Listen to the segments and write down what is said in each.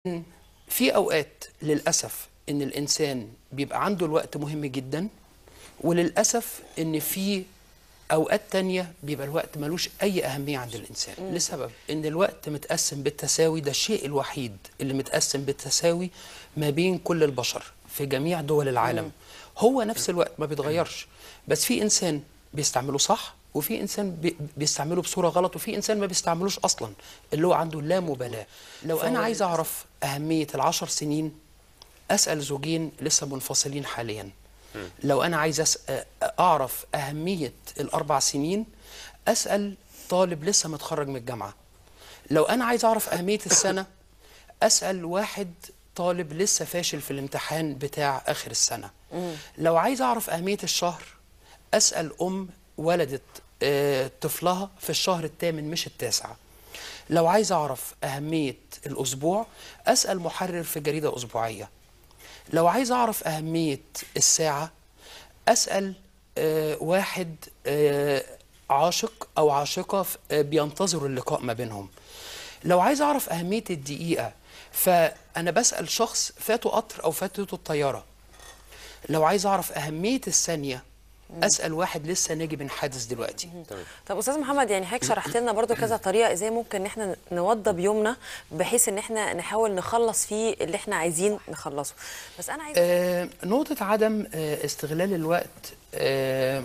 في اوقات للاسف ان الانسان بيبقى عنده الوقت مهم جدا وللاسف ان في اوقات تانية بيبقى الوقت ملوش اي اهميه عند الانسان لسبب ان الوقت متقسم بالتساوي ده الشيء الوحيد اللي متقسم بالتساوي ما بين كل البشر في جميع دول العالم هو نفس الوقت ما بيتغيرش بس في انسان بيستعمله صح وفي انسان بي- بيستعمله بصوره غلط وفي انسان ما بيستعملوش اصلا اللي هو عنده لا مبالاه لو انا عايز اعرف اهميه العشر سنين اسال زوجين لسه منفصلين حاليا لو انا عايز أس... اعرف اهميه الاربع سنين اسال طالب لسه متخرج من الجامعه لو انا عايز اعرف اهميه السنه اسال واحد طالب لسه فاشل في الامتحان بتاع اخر السنه لو عايز اعرف اهميه الشهر اسال ام ولدت آه، طفلها في الشهر الثامن مش التاسع لو عايز اعرف اهميه الاسبوع اسال محرر في جريده اسبوعيه لو عايز اعرف اهميه الساعه اسال آه، واحد آه، عاشق او عاشقه ف- آه، بينتظروا اللقاء ما بينهم لو عايز اعرف اهميه الدقيقه فانا بسال شخص فاته قطر او فاتته الطياره لو عايز اعرف اهميه الثانيه اسال واحد لسه ناجي من حادث دلوقتي طب استاذ محمد يعني حضرتك شرحت لنا برضو كذا طريقه ازاي ممكن ان احنا نوضب يومنا بحيث ان احنا نحاول نخلص فيه اللي احنا عايزين نخلصه بس انا عايز آه، نقطة عدم آه، استغلال الوقت آه،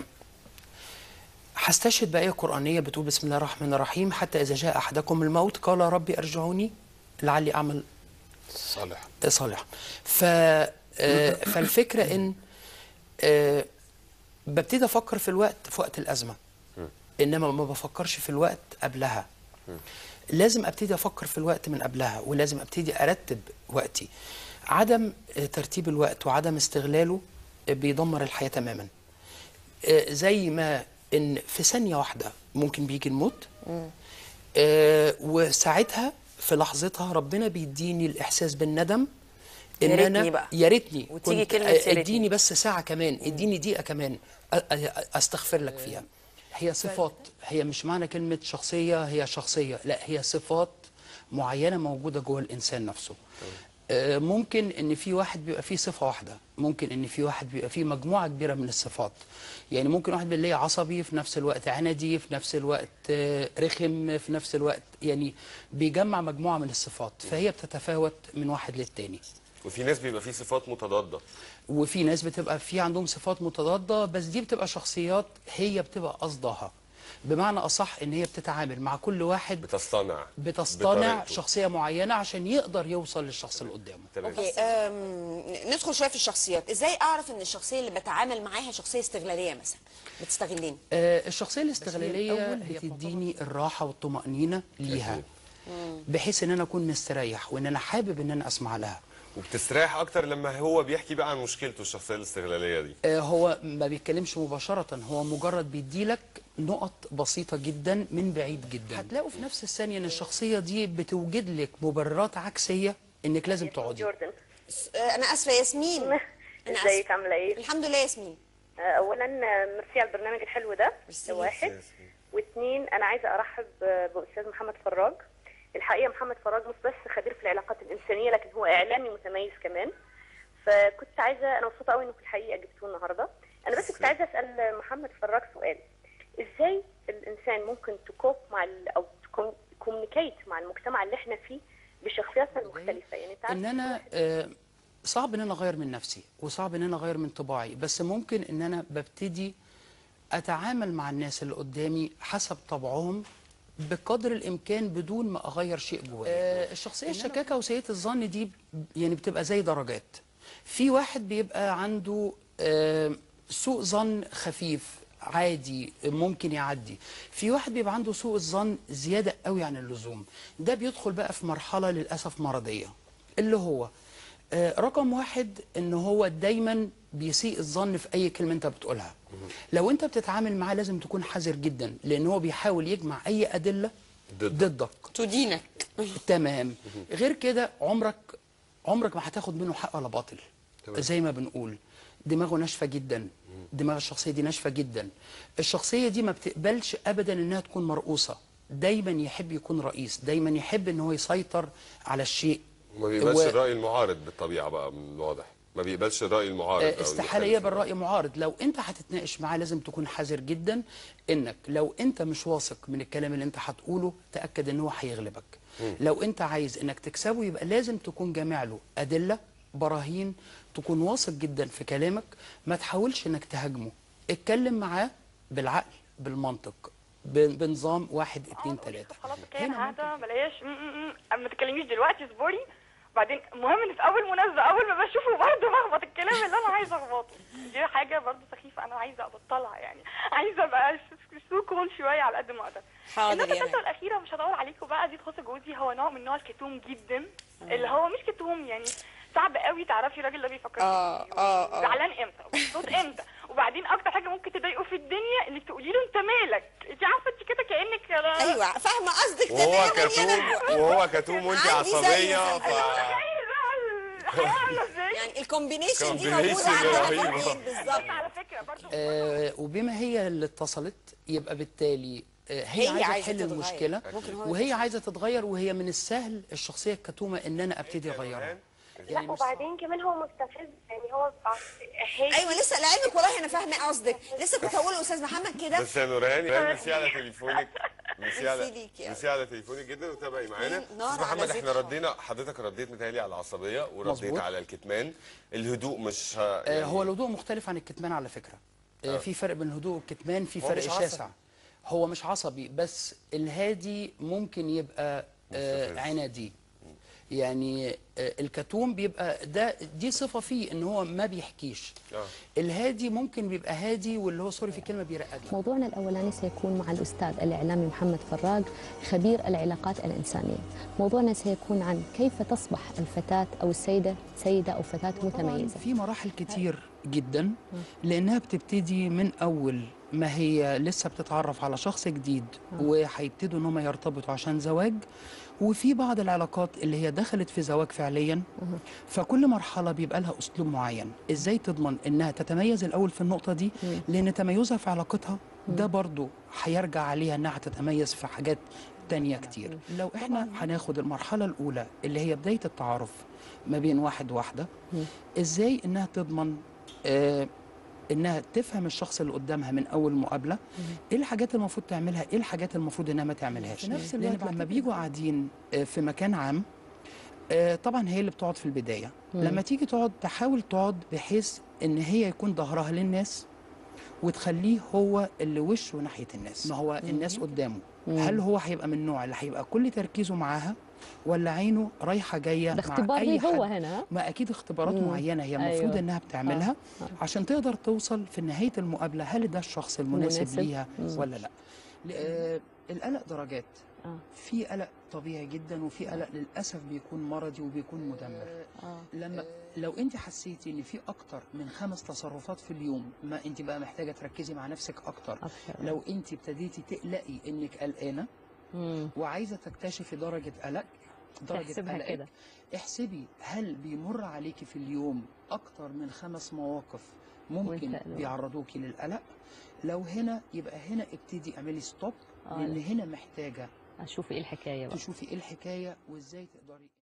هستشهد بآية قرآنية بتقول بسم الله الرحمن الرحيم حتى إذا جاء أحدكم الموت قال ربي أرجعوني لعلي أعمل صالح صالح ف آه، فالفكرة إن آه، ببتدي أفكر في الوقت في وقت الأزمة إنما ما بفكرش في الوقت قبلها لازم ابتدي افكر في الوقت من قبلها ولازم ابتدي ارتب وقتي عدم آه، ترتيب الوقت وعدم استغلاله آه، بيدمر الحياه تماما آه، زي ما ان في ثانيه واحده ممكن بيجي الموت آه، وساعتها في لحظتها ربنا بيديني الاحساس بالندم يا ان ريتني انا بقى. يا ريتني وتيجي كنت- كلمة آه، يا ريتني. اديني بس ساعه كمان اديني دقيقه كمان أ- أ- استغفر لك فيها هي صفات هي مش معنى كلمه شخصيه هي شخصيه لا هي صفات معينه موجوده جوه الانسان نفسه آه، ممكن ان في واحد بيبقى فيه صفه واحده ممكن ان في واحد بيبقى فيه مجموعه كبيره من الصفات يعني ممكن واحد بيلاقي عصبي في نفس الوقت عنادي في نفس الوقت آه، رخم في نفس الوقت يعني بيجمع مجموعه من الصفات فهي بتتفاوت من واحد للتاني وفي ناس بيبقى فيه صفات متضادة وفي ناس بتبقى في عندهم صفات متضادة بس دي بتبقى شخصيات هي بتبقى قصدها بمعنى أصح إن هي بتتعامل مع كل واحد بتصطنع بتصطنع بطريقته. شخصية معينة عشان يقدر يوصل للشخص اللي قدامه تمام. اوكي أم، ندخل شويه في الشخصيات ازاي اعرف ان الشخصيه اللي بتعامل معاها شخصيه استغلاليه مثلا بتستغلني آه، الشخصية الاستغلالية بتديني الراحة والطمأنينة ليها بحيث إن أنا أكون مستريح وإن أنا حابب إن أنا أسمع لها وبتستريح اكتر لما هو بيحكي بقى عن مشكلته الشخصيه الاستغلاليه دي آه، هو ما بيتكلمش مباشرة هو مجرد بيديلك نقط بسيطة جدا من بعيد جدا هتلاقوا في نفس الثانية ان الشخصية دي بتوجد لك مبررات عكسية انك لازم تقعدي جوردن س- آه، انا اسفه ياسمين انا ازيك اسفه عامله ايه الحمد لله ياسمين آه، اولا آه، ميرسي على البرنامج الحلو ده ميرسي. ده واحد ميرسي. واثنين انا عايزه ارحب آه، باستاذ محمد فراج الحقيقه محمد فراج مش بس خبير في العلاقات الانسانيه لكن هو اعلامي متميز كمان فكنت عايزه انا مبسوطه قوي انه في الحقيقه جبتوه النهارده انا بس كنت عايزه اسال محمد فراج سؤال ازاي الانسان ممكن تكوب مع ال- او كوميونيكيت مع المجتمع اللي احنا فيه بشخصياتنا المختلفه يعني انت عارف ان انا آه، صعب ان انا اغير من نفسي وصعب ان انا اغير من طباعي بس ممكن ان انا ببتدي اتعامل مع الناس اللي قدامي حسب طبعهم بقدر الامكان بدون ما اغير شيء جوايا آه، الشخصيه الشكاكه وسيئه الظن دي ب- يعني بتبقى زي درجات في واحد بيبقى عنده آه، سوء ظن خفيف عادي ممكن يعدي في واحد بيبقى عنده سوء الظن زياده قوي عن اللزوم ده بيدخل بقى في مرحله للاسف مرضيه اللي هو آه، رقم واحد ان هو دايما بيسيء الظن في اي كلمه انت بتقولها لو انت بتتعامل معاه لازم تكون حذر جدا لان هو بيحاول يجمع اي ادله ضدك. ضدك تدينك تمام غير كده عمرك عمرك ما هتاخد منه حق ولا باطل تمام. زي ما بنقول دماغه ناشفه جدا دماغ الشخصيه دي ناشفه جدا الشخصيه دي ما بتقبلش ابدا انها تكون مرؤوسه دايما يحب يكون رئيس دايما يحب ان هو يسيطر على الشيء وما بيقبلش و- الراي المعارض بالطبيعه بقى من الواضح ما بيقبلش الراي المعارض أو آه، استحاله المخالف. يقبل راي معارض لو انت هتتناقش معاه لازم تكون حذر جدا انك لو انت مش واثق من الكلام اللي انت هتقوله تاكد ان هو هيغلبك لو انت عايز انك تكسبه يبقى لازم تكون جامع له ادله براهين تكون واثق جدا في كلامك ما تحاولش انك تهاجمه اتكلم معاه بالعقل بالمنطق ب- بنظام واحد اتنين تلاته خلاص كان هنا قاعده بلاش م- م- م. ما تتكلميش دلوقتي اصبري بعدين المهم ان في اول مناسبه اول ما بشوفه برضه بخبط الكلام اللي انا عايزه اخبطه دي حاجه برضه سخيفه انا عايزه ابطلها يعني عايزه ابقى سو كول شويه على قد ما اقدر حاضر النقطه يا الثالثه هاني. والاخيره مش هدور عليكم بقى دي تخص جوزي هو نوع من نوع الكتوم جدا اللي هو مش كتوم يعني صعب قوي تعرفي الراجل ده بيفكر آه، في إيه، آه، آه. زعلان امتى ومبسوط امتى وبعدين اكتر حاجه ممكن تضايقه في الدنيا انك تقولي له انت مالك انت عارفه انت كده كانك ايوه فاهمه قصدك وهو تماما يا كتوم نجوى. وهو كتوم وانت عندي زيه عصبيه في ف يعني يعني الكومبينيشن دي Combination موجوده عندنا في رهيبة. البيت بالظبط على فكره برضه آه وبما هي اللي اتصلت يبقى بالتالي آه هي, هي عايزه عايزة تحل تتغير. المشكله ممكن هو وهي عايزه تتغير وهي من السهل الشخصيه الكتومه ان انا ابتدي اغيرها لا وبعدين كمان هو مستفز يعني هو هادي ايوه لسه لعلمك والله انا فاهمه قصدك لسه كنت هقول لاستاذ محمد كده بس يا نورهان ميرسي على تليفونك ميرسي ميرسي على ليك يا ميرسي على تليفونك جدا وتابعي معانا مم، نار استاذ على محمد زيت احنا حار. ردينا حضرتك رديت متهيألي على العصبيه ورديت مظبوط. على الكتمان الهدوء مش ه... آه يعني هو الهدوء مختلف عن الكتمان على فكره آه في فرق بين الهدوء والكتمان في هو فرق مش عصبي. شاسع هو مش عصبي بس الهادي ممكن يبقى آه مستفز. عنادي يعني آه الكتوم بيبقى ده دي صفه فيه ان هو ما بيحكيش آه. الهادي ممكن بيبقى هادي واللي هو سوري في الكلمه بيرقد موضوعنا الأولاني سيكون مع الأستاذ الإعلامي محمد فراج خبير العلاقات الإنسانية موضوعنا سيكون عن كيف تصبح الفتاة أو السيدة سيدة أو فتاة متميزة في مراحل كتير جدا لانها بتبتدي من اول ما هي لسه بتتعرف على شخص جديد وهيبتدوا ان هم يرتبطوا عشان زواج وفي بعض العلاقات اللي هي دخلت في زواج فعليا فكل مرحله بيبقى لها اسلوب معين ازاي تضمن انها تتميز الاول في النقطه دي لان تميزها في علاقتها ده برضو هيرجع عليها انها تتميز في حاجات تانية كتير لو احنا هناخد المرحلة الأولى اللي هي بداية التعارف ما بين واحد وواحدة ازاي انها تضمن آه انها تفهم الشخص اللي قدامها من اول مقابله ايه الحاجات المفروض تعملها ايه الحاجات المفروض انها ما تعملهاش في نفس الوقت لما بيجوا قاعدين آه، في مكان عام آه، طبعا هي اللي بتقعد في البدايه لما تيجي تقعد تحاول تقعد بحيث ان هي يكون ظهرها للناس وتخليه هو اللي وشه ناحيه الناس ما هو الناس قدامه هل هو هيبقى من النوع اللي هيبقى كل تركيزه معاها ولا عينه رايحه جايه ده مع اختبار اي ليه هو حد؟ هنا ما اكيد اختبارات معينه هي المفروض أيوة. انها بتعملها عشان تقدر توصل في نهايه المقابله هل ده الشخص المناسب مناسب. ليها ولا لا آه القلق درجات آه. في قلق طبيعي جدا وفي قلق للاسف بيكون مرضي وبيكون مدمر آه. لما لو انت حسيتي ان في اكتر من خمس تصرفات في اليوم ما انت بقى محتاجه تركزي مع نفسك اكتر أكتر. لو انت ابتديتي تقلقي انك قلقانه مم. وعايزه تكتشفي درجه قلق درجه تحسبها قلقك، كده. احسبي هل بيمر عليكي في اليوم اكتر من خمس مواقف ممكن وانت قلقان. بيعرضوكي للقلق لو هنا يبقى هنا ابتدي اعملي ستوب آه، لان لا. هنا محتاجه أشوف إيه الحكاية بقى تشوفي ايه الحكايه وازاي تقدري